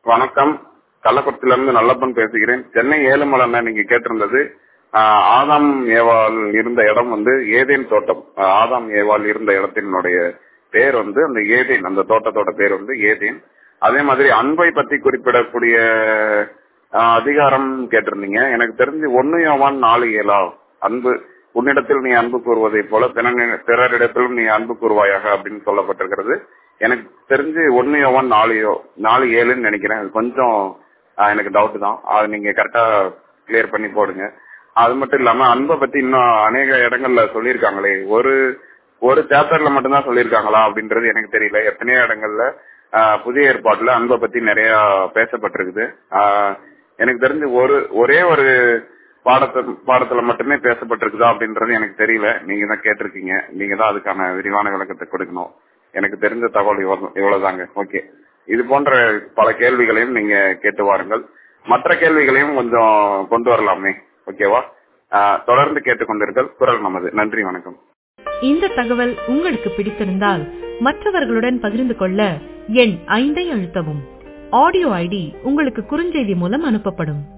வணக்கம் கள்ளக்குறிச்சியில இருந்து நல்லப்பன் பேசுகிறேன் சென்னை ஏழுமலை நீங்க கேட்டிருந்தது ஆஹ், ஆதாம் ஏவாள் இருந்த இடம் வந்து ஏதேன் தோட்டம் ஆஹ், ஆதாம் ஏவாள் இருந்த இடத்தினுடைய பேர் வந்து அந்த ஏதேன் அந்த தோட்டத்தோட பேர் வந்து ஏதேன் அதே மாதிரி அன்பை பத்தி குறிப்பிடக்கூடிய ஆஹ், அதிகாரம் கேட்டிருந்தீங்க எனக்கு தெரிஞ்சு ஒன்னு யோவான் நாலு ஏழா அன்பு உன்னிடத்தில் நீ அன்பு கூறுவதை போல பிறனி- பிறரிடத்திலும் நீ அன்பு கூறுவாயாக அப்படின்னு சொல்லப்பட்டிருக்கிறது எனக்கு தெரிஞ்சு ஒன்னு யோவான் நாலு யோ- நாலு ஏழுன்னு நினைக்கிறேன் அது கொஞ்சம் ஆஹ், எனக்கு டவுட் தான் அது நீங்க கரெக்டா கிளியர் பண்ணி போடுங்க அது மட்டும் இல்லாம அன்பை பத்தி இன்னும் அநேக இடங்கள்ல சொல்லியிருக்காங்களே ஒரு ஒரு சாப்டர்ல மட்டும்தான் சொல்லியிருக்காங்களா அப்படின்றது எனக்கு தெரியல எத்தனையோ இடங்கள்ல ஆஹ், புதிய ஏற்பாட்டுல அன்பை பத்தி நிறைய பேசப்பட்டிருக்குது ஆஹ், எனக்கு தெரிஞ்சு ஒரு ஒரே ஒரு பாடத்தை பாடத்துல மட்டுமே பேசப்பட்டிருக்குதா அப்படின்றது எனக்கு தெரியல நீங்க தான் கேட்டிருக்கீங்க நீங்க தான் அதுக்கான விரிவான விளக்கத்தை கொடுக்கணும் எனக்கு தெரிஞ்ச தகவல் இவ்வளவு- இவ்வளவுதாங்க ஓகே இது போன்ற பல கேள்விகளையும் நீங்க கேட்டு வாருங்கள் மற்ற கேள்விகளையும் கொஞ்சம் கொண்டு வரலாமே ஓகேவா ஆஹ், தொடர்ந்து கேட்டுக்கொண்டிருங்கள் குரல் நமது நன்றி வணக்கம் இந்த தகவல் உங்களுக்கு பிடித்திருந்தால் மற்றவர்களுடன் பகிர்ந்து கொள்ள எண் ஐந்தை அழுத்தவும் ஆடியோ ஐடி உங்களுக்கு குறுஞ்செய்தி மூலம் அனுப்பப்படும்